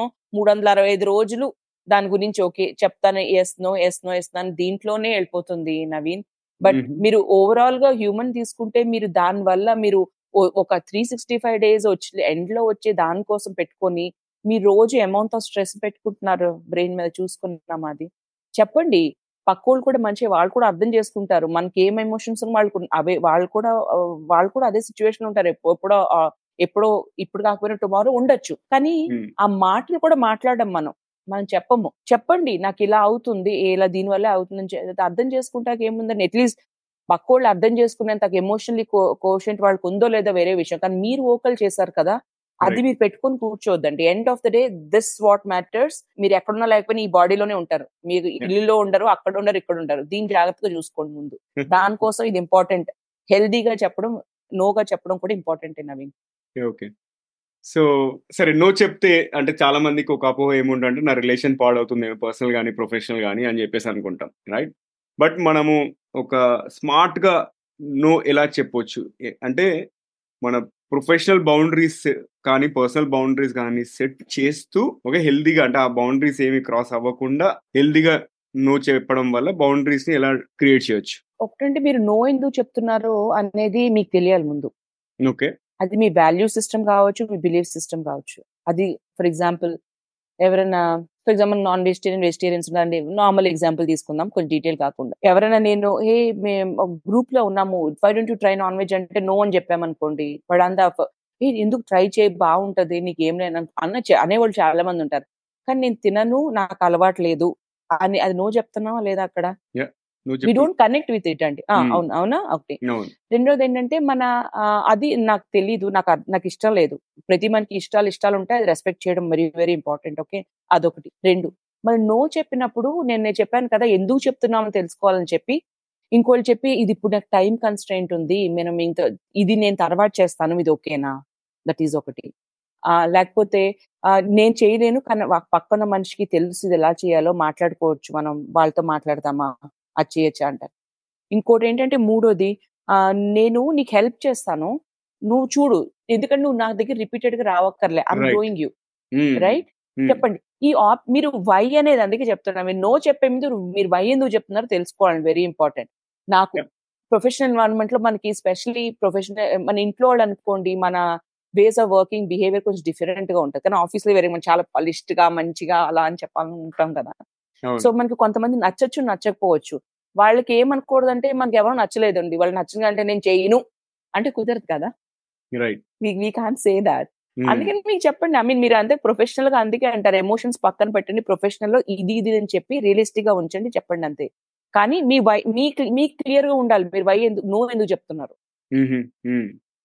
365 రోజులు దాని గురించి ఓకే. చెప్తాను yes, no, yes, no, yes, no అని దీంట్లోనే వెళ్ళిపోతుంది నవీన్. బట్ హుహు. మీరు ఓవరాల్‌గా హ్యూమన్ తీసుకుంటే మీరు దాని వల్ల మీరు ఒ ఒక 365 డేస్ వచ్చి ఎండ్‌లో వచ్చే దాని కోసం పెట్టుకొని, మీరు రోజు అమౌంట్ ఆఫ్ స్ట్రెస్ పెట్టుకుంటున్నారు బ్రెయిన్ మీద చూసుకున్నామా అది? చెప్పండి. పక్కోళ్ళు కూడా మంచిగా వాళ్ళు కూడా అర్థం చేసుకుంటారు. మనకి ఏం ఎమోషన్స్ వాళ్ళకు అవే వాళ్ళు కూడా ఆహ్, వాళ్ళు కూడా అదే సిట్యుయేషన్‌లో ఉంటారు. ఎప్ ఎప్పుడో ఆహ్, ఎప్పుడో ఇప్పుడు కాకపోయినా టుమారో ఉండొచ్చు. కానీ హ్మ్. ఆ మాటలు కూడా మాట్లాడం మనం. మనం చెప్పము. చెప్పండి నాకిలా అవుతుంది. ఇలా దీనివల్లే అవుతుందని చె అర్థం చేసుకుంటాక ఏముందండి అట్‌లీస్ట్ పక్కోళ్ళు అర్థం చేసుకునేంత ఎమోషనల్లీ కో కోషెంట్ వాళ్ళకి ఉందో లేదో వేరే విషయం. కానీ మీరు వోకల్ చేశారు కదా! అది రైట్. మీరు పెట్టుకొని కూర్చోవద్దండి. End of the day this what matters. మీరు ఎక్కడున్నా లేకపోయినా ఈ బాడీలోనే ఉంటారు. మీరు యాహ్! ఇల్లులో ఉండరు, అక్కడ ఉండరు, ఇక్కడ ఉండరు. దీన్ని జాగ్రత్తగా చూసుకోండి ముందు. దానికోసం ఇది ఇంపార్టెంట్. హెల్తీగా చెప్పడం, నోగా చెప్పడం కూడా ఇంపార్టెంటే నవీన్. ఓకే. సో, సరే నో చెప్తే అంటే చాలా మందికి ఒక అపోహ ఏముంటదంటే నా రిలేషన్ పాడవుతుందేమో పర్సనల్ గాని, ప్రొఫెషనల్ గాని అని చెప్పేసి అనుకుంటాం. రైట్? బట్ మనము ఒక స్మార్ట్‌గా నో ఎలా చెప్పొచ్చు? ఎ అంటే మన ప్రొఫెషనల్ బౌండరీస్ కానీ, పర్సనల్ బౌండరీస్ గాని సెట్ చేస్తూ ఒక హెల్తీగా అంటే ఆ బౌండరీస్ ఏమి క్రాస్ అవ్వకుండా హెల్తీగా నో చెప్పడం వల్ల బౌండరీస్‌ని ఎలా క్రియేట్ చేయొచ్చు? ఒకటంటే మీరు నో ఎందుకు చెప్తున్నారో అనేది మీకు తెలియాలి ముందు. ఓకే. అది మీ వాల్యూ సిస్టమ్ కావచ్చు, మీ బిలీఫ్ సిస్టమ్ కావచ్చు. అది ఫర్ ఎగ్జాంపుల్ ఎవరైనా for example non vegetarian, vegetarians ఉన్నారండి. నార్మల్ ఎగ్జాంపుల్ తీసుకుందాం కొంచెం డీటెయిల్ కాకుండా. ఎవరైనా నేను హే మేము గ్రూప్‌లో ఉన్నాము. Why don't you try non veg అంటే నో అని చెప్పామనుకోండి. వాడంతా ఫ ఏ ఎందుకు ట్రై చేయి బాగుంటది. నీకేం లేని అన్న చ అనేవాళ్ళు చాలా మంది ఉంటారు. కానీ నేను తినను. నాకు అలవాటు లేదు. అని అది నో చెప్తున్నావా లేదా అక్కడ? యాహ్! నువ్వు వి చెప్పు. డోంట్ కనెక్ట్ విత్ ఇట్ అండి. ఆ! హ్మ్. అవును. అవునా? ఓకే. అవును. రెండోదేంటంటే మన ఆహ్, అది నాకు తెలీదు. నాకు అర్ నాకు ఇష్టం లేదు. ప్రతి మనకి ఇష్టాలు ఇష్టాలు ఉంటాయి. అది రెస్పెక్ట్ చేయడం వెరీ వెరీ ఇంపార్టెంట్. ఓకే. అదొకటి. 2 మరి నో చెప్పినప్పుడు నేను నేను చెప్పాను కదా! ఎందుకు చెప్తున్నామో తెలుసుకోవాలని చెప్పి, ఇంకోళ్ళు చెప్పి ఇది ఇప్పుడు నాకు టైమ్ కన్‌స్ట్రెయింట్ ఉంది. మనం ఇంత ఇది నేను తర్వాత చేస్తాను. ఇది ఓకేనా? దట్ ఈస్ ఒకటి. ఆహ్, లేకపోతే ఆహ్, నేను చేయలేను. కానీ వ పక్కన మనిషికి తెలుసు ఇది ఎలా చేయాలో మాట్లాడుకోవచ్చు మనం. వాళ్ళతో మాట్లాడదామా? అది చేయొచ్చా అంటారు. ఇంకోటేంటంటే మూడోది ఆహ్, నేను నీకు హెల్ప్ చేస్తాను. నువ్వు చూడు. ఎందుకంటే నువ్వు నా దగ్గర రిపీటెడ్‌గా రావక్కర్లే. I am right. Growing you. Hmm. Right? Hmm. చెప్పండి. ఈ ఆప్ మీరు వై అనేది అందుకే చెప్తున్నా. మీరు నో చెప్పే ముందు మీరు వై ఎందుకు చెప్తున్నారో తెలుసుకోవాలండి. Very important. నాకు యాహ్! ప్రొఫెషనల్ ఎన్విరాన్మెంట్‌లో మనకి స్పెషల్లీ ప్రొఫెషనల్ మన ఇంట్లో వాళ్ళనుకోండి మన వేస్ ఆఫ్ వర్కింగ్ బిహేవియర్ కొంచెం డిఫరెంట్‌గా ఉంటది. కానీ ఆఫీస్‌లో వేరే మనం చాలా పాలిష్డ్‌గా మంచిగా అలా అని చెప్పాలనుకుంటాం కదా! సో, అవును. మనకి కొంతమంది నచ్చొచ్చు, నచ్చకపోవచ్చు. వాళ్ళకి ఏమనకూడదంటే మనకెవరో నచ్చలేదండి. వాళ్ళు నచ్చదంటే నేను చెయ్యను అంటే కుదరదు కదా! Right. We we can't say that. Hmm. అందుకని మీకు చెప్పండి. ఐ మీన్ మీరు అంతే ప్రొఫెషనల్‌గా అందుకే అంటారు. ఎమోషన్స్ పక్కన పెట్టండి. ప్రొఫెషనల్‌లో ఇది ఇది అని చెప్పి రియలిస్టిక్‌గా ఉంచండి. చెప్పండి అంతే. కానీ మీ వై మీకు మీకు క్లియర్‌గా ఉండాలి. మీరు వై ఎందుకు నో ఎందుకు చెప్తున్నారు? హుహు. హ్మ్.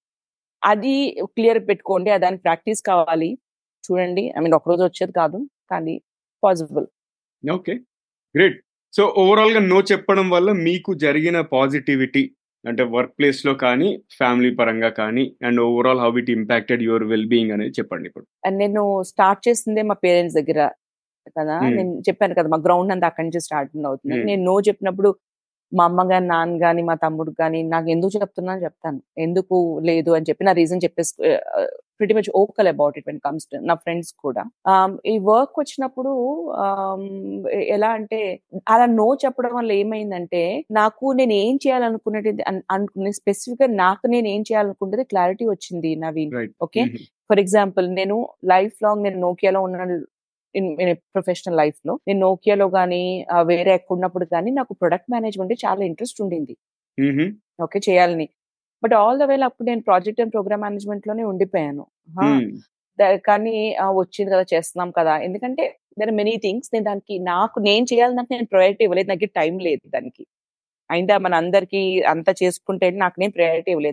అది క్లియర్ పెట్టుకోండి. ఆ దానికి ప్రాక్టీస్ కావాలి. చూడండి. ఐ మీన్ ఒకరోజు వచ్చేది కాదు. కానీ పాసిబుల్. ఓకే. గ్రేట్. సో, ఓవరాల్‌గా నో చెప్పడం వల్ల మీకు జరిగిన పాజిటివిటీ అంటే వర్క్ ప్లేస్‌లో కానీ, ఫ్యామిలీ పరంగా కానీ and overall how it impacted your well being అనేది చెప్పండి ఇప్పుడు. అండ్ నేను స్టార్ట్ చేసిందే మా పేరెంట్స్ దగ్గర కదా! హ్మ్. నేను చెప్పాను కదా! మా గ్రౌండ్ అంతా అక్కడి నుంచి స్టార్టింగ్ అవుతుందని. హ్మ్. నేను నో చెప్పినప్పుడు మా అమ్మ గాని, నాన్న గాని, మా తమ్ముడికి గాని నాకు ఎందుకు చెప్తున్నా అని చెప్తాను. ఎందుకు లేదు అని చెప్పి నా రీజన్ చెప్పేసి ah, pretty much vocal about it when comes to నా ఫ్రెండ్స్ కూడా. ఆహ్, ఈ వర్క్ వచ్చినప్పుడు ఆహ్, ఎలా అంటే అలా నో చెప్పడం వల్ల ఏమైందంటే నాకు నేను ఏం చేయాలనుకున్నది అన్ అనుకునే స్పెసిఫిక్‌గా నాకు నేను ఏం చేయాలనుకున్నది క్లారిటీ వచ్చింది నవీన్. రైట్. ఓకే. హుహు. ఫర్ ఎగ్జాంపుల్ నేను లైఫ్ లాంగ్ నేను నోకియాలో ఉన్న ఇన్ ఇన్ ప్రొఫెషనల్ లైఫ్‌లో నేను నోకియాలో గాని ఆహ్, వేరే ఎక్కడున్నప్పుడు గాని నాకు ప్రొడక్ట్ మేనేజ్‌మెంట్ చాలా ఇంట్రెస్ట్ ఉండింది. హుహు. ఓకే. చేయాలని. బట్ ఆల్ ద వేళ అప్పుడు నేను ప్రాజెక్ట్ అండ్ ప్రోగ్రామ్ మేనేజ్‌మెంట్‌లోనే ఉండిపోయాను. ఆ! హ్మ్. ద కానీ ఆహ్, వచ్చింది కదా! చేస్తున్నాం కదా! ఎందుకంటే దేర్ ఆర్ మెనీ థింగ్స్ నేను దానికి నాకు నేను చేయాలన్నట్టు నేను ప్రయారిటీ ఇవ్వలేదు. నాకు టైం లేదు దానికి. అయిందా మనందరికీ అంతా చేసుకుంటే నాకు నేను ప్రయారిటీ ఇవ్వలేదు.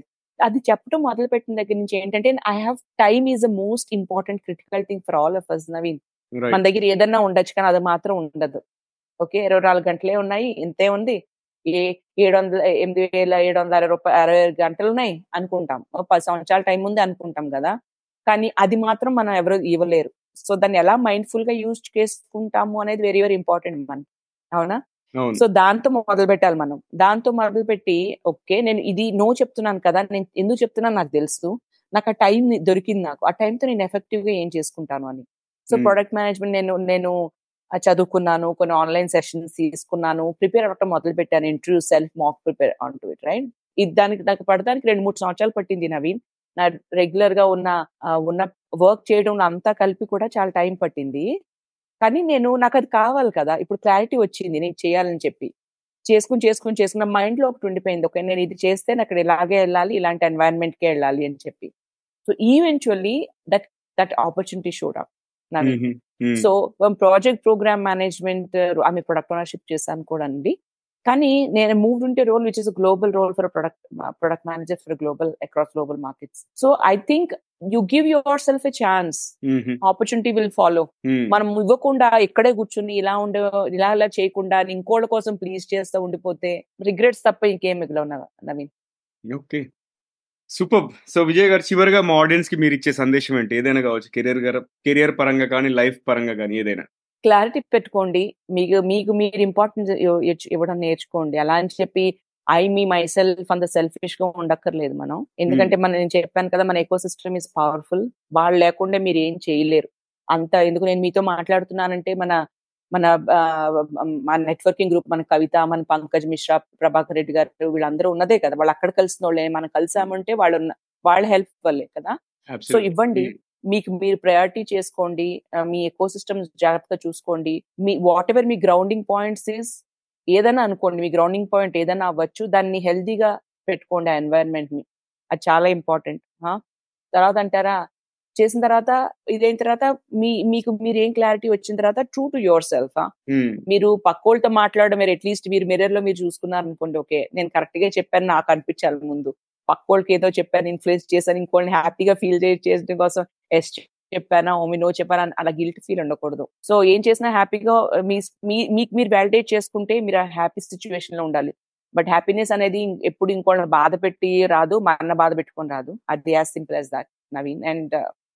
అది చెప్పడం మొదలుపెట్టిన దగ్గర నుంచి ఏంటంటే I have time is the most important critical thing for all of us Naveen మన రైట్ దగ్గర ఏదన్నా ఉండొచ్చు కానీ అది మాత్రం ఉండదు ఓకే ఇరవై నాలుగు గంటలే ఉన్నాయి ఇంతే ఉంది ఏ ఏడు వందల ఎనిమిది వేల ఏడు వందల అరవై రూపాయలు అరవై ఐదు గంటలు ఉన్నాయి అనుకుంటాం ఓ పది సంవత్సరాల టైం ఉంది అనుకుంటాం కదా కానీ అది మాత్రం మనం ఎవరు ఇవ్వలేరు సో దాన్ని ఎలా మైండ్ఫుల్ గా యూజ్ చేసుకుంటాము అనేది వెరీ వెరీ ఇంపార్టెంట్ మనకి అవునా అవును సో దాంతో మొదలు పెట్టాలి మనం దాంతో మొదలు పెట్టి ఓకే నేను ఇది నో చెప్తున్నాను కదా నేను ఎందుకు చెప్తున్నాను నాకు తెలుసు నాకు ఆ టైం దొరికింది నాకు ఆ టైంతో నేను ఎఫెక్టివ్ గా ఏం చేసుకుంటాను అని సో Hmm. ప్రొడక్ట్ మేనేజ్మెంట్ నేను నేను ఆ చదువుకున్నాను కొన్ని ఆన్లైన్ సెషన్స్ తీసుకున్నాను ప్రిపేర్ అవ్వటం మొదలు పెట్టాను interview self mock prepare on to it right ఇది దానికి నాకు పడడానికి రెండు మూడు సంవత్సరాలు పట్టింది నవీన్ నా రెగ్యులర్ గా ఉన్న ఆ, ఉన్న వర్క్ చేయడం అంతా కలిపి కూడా చాలా టైం పట్టింది కానీ నేను నాకు అది కావాలి కదా ఇప్పుడు క్లారిటీ వచ్చింది నేను చేయాలని చెప్పి చేసుకుని చేసుకుని చేసుకున్న మైండ్ లో ఒకటి ఉండిపోయింది ఓకే నేను ఇది చేస్తే నేను అక్కడ ఇలాగే వెళ్ళాలి ఇలాంటి ఎన్వైరన్మెంట్ కే వెళ్ళాలి అని చెప్పి so eventually that that opportunity showed up Naveen hmm. Hmm. So project program management ఆమె ప్రొడక్ట్ ఓనర్షిప్ చేశాను కూడా అండి కానీ నేను మూవ్ ఉంటే role which is global role for product product manager for global across global markets so I think you give yourself a chance hmm. Opportunity will follow hmm. మనం ఇవ్వకుండా ఇక్కడే కూర్చుని ఇలా ఉండే ఇలా ఇలా చేయకుండా ఇంకోళ్ళ కోసం ప్లీజ్ చేస్తూ ఉండిపోతే రిగ్రెట్స్ తప్ప ఇంకేం మిగిలిన Naveen okay super so Vijay గారు చివరిగా మా ఆడియన్స్ కి మీరు ఇచ్చే సందేశం ఏంటి ఏదైనా కావచ్చు కెరియర్ గారు కెరియర్ పరంగా కానీ లైఫ్ పరంగా కానీ ఏదైనా క్లారిటీ పెట్టుకోండి మీకు మీకు మీరు ఇంపార్టెన్స్ ఇవ్వడం నేర్చుకోండి అలా అని చెప్పి ఐ మీ మై సెల్ఫ్ అంత సెల్ఫిష్ గా ఉండక్కర్లేదు మనం ఎందుకంటే మనం నేను చెప్పాను కదా మన ఎకో సిస్టమ్ ఇస్ పవర్ఫుల్ వాళ్ళు లేకుండా మీరు ఏం చేయలేరు అంత ఎందుకు నేను మీతో మాట్లాడుతున్నానంటే మన మన ఆ, మన నెట్వర్కింగ్ గ్రూప్ మన కవిత మన పంకజ్ మిశ్రా ప్రభాకర్ రెడ్డి గారు వీళ్ళందరూ ఉన్నదే కదా వాళ్ళు అక్కడ కలిసిన వాళ్ళే మనం కలిసామంటే వాళ్ళు ఉన్న- వాళ్ళ హెల్ప్ వల్లే కదా సో ఇవ్వండి మీకు మీరు ప్రయారిటీ చేసుకోండి ఆ, మీ ఎకో సిస్టమ్ జాగ్రత్తగా చూసుకోండి మీ వాట్ ఎవర్ మీ గ్రౌండింగ్ పాయింట్స్ ఇస్ ఏదైనా అనుకోండి మీ గ్రౌండింగ్ పాయింట్ ఏదైనా అవ్వచ్చు దాన్ని హెల్దీగా పెట్టుకోండి ఆ ఎన్వైరన్మెంట్ ని అది చాలా ఇంపార్టెంట్ తర్వాత అంటారా చేసిన తర్వాత ఇదైన తర్వాత మీ మీకు మీరు ఏం క్లారిటీ వచ్చిన తర్వాత true to yourself hmm. మీరు పక్కోళ్ళతో మాట్లాడడం మీరు అట్లీస్ట్ మీరు మిర్రర్ లో మీరు చూసుకున్నారు అనుకోండి ఓకే నేను కరెక్ట్ గా చెప్పాను నాకు అనిపించాలి ముందు పక్కోళ్ళకి ఏదో చెప్పాను ఇన్ఫ్లుయెన్స్ చేశాను ఇంకోళ్ళని హ్యాపీగా ఫీల్ చేయడం కోసం ఎస్ చెప్పానా ఓ మీ నో చెప్పానా అని అలా గిల్ట్ ఫీల్ ఉండకూడదు సో ఏం చేసినా హ్యాపీగా మీ మీ- మీకు మీరు వ్యాలిడేట్ చేసుకుంటే మీరు ఆ హ్యాపీ సిచ్యువేషన్ లో ఉండాలి బట్ హ్యాపీనెస్ అనేది ఎప్పుడు ఇంకోళ్ళని బాధ పెట్టి రాదు మన బాధ పెట్టుకొని రాదు అది as simple as that Naveen and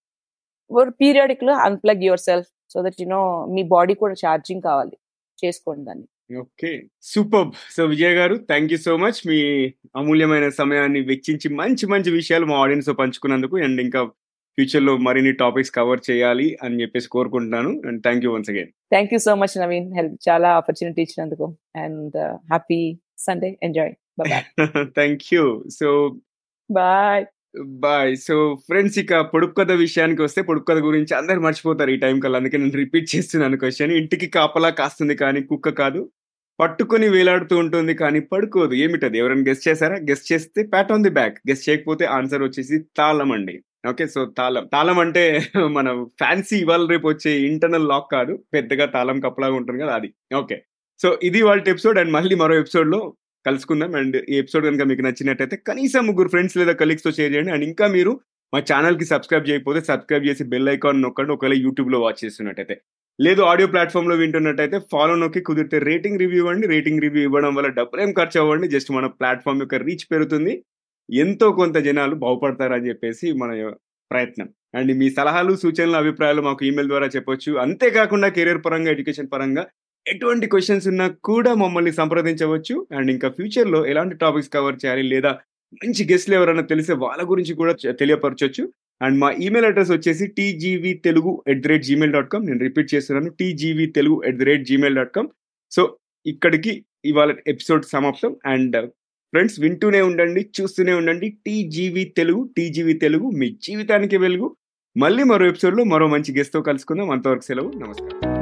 periodic లో unplug yourself so that no మీ బాడీ కూడా ఛార్జింగ్ కావాలి చేసుకోండి దాన్ని ఓకే సూపర్ సో విజయ్ గారు థ్యాంక్ యూ సో మచ్ మీ అమూల్యమైన సమయాన్ని వెచ్చించి మంచి మంచి విషయాలు మా ఆడియన్స్ తో పంచుకున్నందుకు అండ్ ఇంకా ఫ్యూచర్ లో మరిన్ని టాపిక్స్ కవర్ చేయాలి అని చెప్పేసి కోరుకుంటున్నాను and thank you once again thank you so much Naveen help చాలా ఆపర్చునిటీ ఇచ్చినందుకు and happy Sunday enjoy bye thank you so bye bye so friends ఇక పొడుపు కథ విషయానికి వస్తే పొడుపు కథ గురించి అందరు మర్చిపోతారు ఈ టైం కల్లా అందుకే నేను రిపీట్ చేస్తున్నాను క్వశ్చన్ ఇంటికి కాపలా కాస్తుంది కానీ కుక్క కాదు పట్టుకొని వేలాడుతూ ఉంటుంది కానీ పడుకోదు ఏమిటది ఎవరైనా గెస్ట్ చేశారా గెస్ట్ చేస్తే pat on the back guess చేయకపోతే ఆన్సర్ వచ్చేసి తాళం అండి ఓకే సో తాళం తాళం అంటే మన ఫ్యాన్సీ ఇవాళ రేపు వచ్చే ఇంటర్నల్ లాక్ కాదు పెద్దగా తాళం కప్పలాగా ఉంటుంది కదా అది ఓకే సో ఇది వాళ్ళ ఎపిసోడ్ అండ్ మళ్ళీ మరో ఎపిసోడ్ లో కలుసుకుందాం అండ్ ఈ ఎపిసోడ్ కనుక మీకు నచ్చినట్టయితే కనీసం ముగ్గురు ఫ్రెండ్స్ లేదా కలీగ్స్ తో షేర్ చేయండి అండ్ ఇంకా మీరు మా ఛానల్ కి సబ్స్క్రైబ్ చేయకపోతే సబ్స్క్రైబ్ చేసి బెల్ ఐకాన్ నొక్కండి ఒకవేళ యూట్యూబ్ లో వాచ్ చేస్తున్నట్టయితే లేదు ఆడియో ప్లాట్ఫామ్ లో వింటున్నట్టయితే ఫాలో నొక్కి కుదిరితే రేటింగ్ రివ్యూ ఇవ్వండి రేటింగ్ రివ్యూ ఇవ్వడం వల్ల డబ్బులు ఏం ఖర్చు అవ్వండి జస్ట్ మన ప్లాట్ఫామ్ యొక్క రీచ్ పెరుగుతుంది ఎంతో కొంత జనాలు బాగుపడతారని చెప్పేసి మన ప్రయత్నం అండ్ మీ సలహాలు సూచనలు అభిప్రాయాలు మాకు ఈమెయిల్ ద్వారా చెప్పొచ్చు అంతేకాకుండా కెరీర్ పరంగా ఎడ్యుకేషన్ పరంగా ఎటువంటి క్వశ్చన్స్ ఉన్నా కూడా మమ్మల్ని సంప్రదించవచ్చు అండ్ ఇంకా ఫ్యూచర్ లో ఎలాంటి టాపిక్స్ కవర్ చేయాలి లేదా మంచి గెస్ట్లు ఎవరైనా తెలిసే వాళ్ళ గురించి కూడా చె- తెలియపరచొచ్చు అండ్ మా ఈమెయిల్ అడ్రస్ వచ్చేసి TGV Telugu at the rate Gmail dot com నేను రిపీట్ చేస్తున్నాను TGV Telugu at the rate Gmail dot com so ఇక్కడికి ఇవాళ ఎపిసోడ్ సమాప్తం అండ్ ఫ్రెండ్స్ వింటూనే ఉండండి చూస్తూనే ఉండండి టీజీవీ తెలుగు టీజీవీ తెలుగు మీ జీవితానికి వెలుగు మళ్ళీ మరో ఎపిసోడ్లో మరో మంచి గెస్ట్తో కలుసుకుందాం అంతవరకు సెలవు నమస్కారం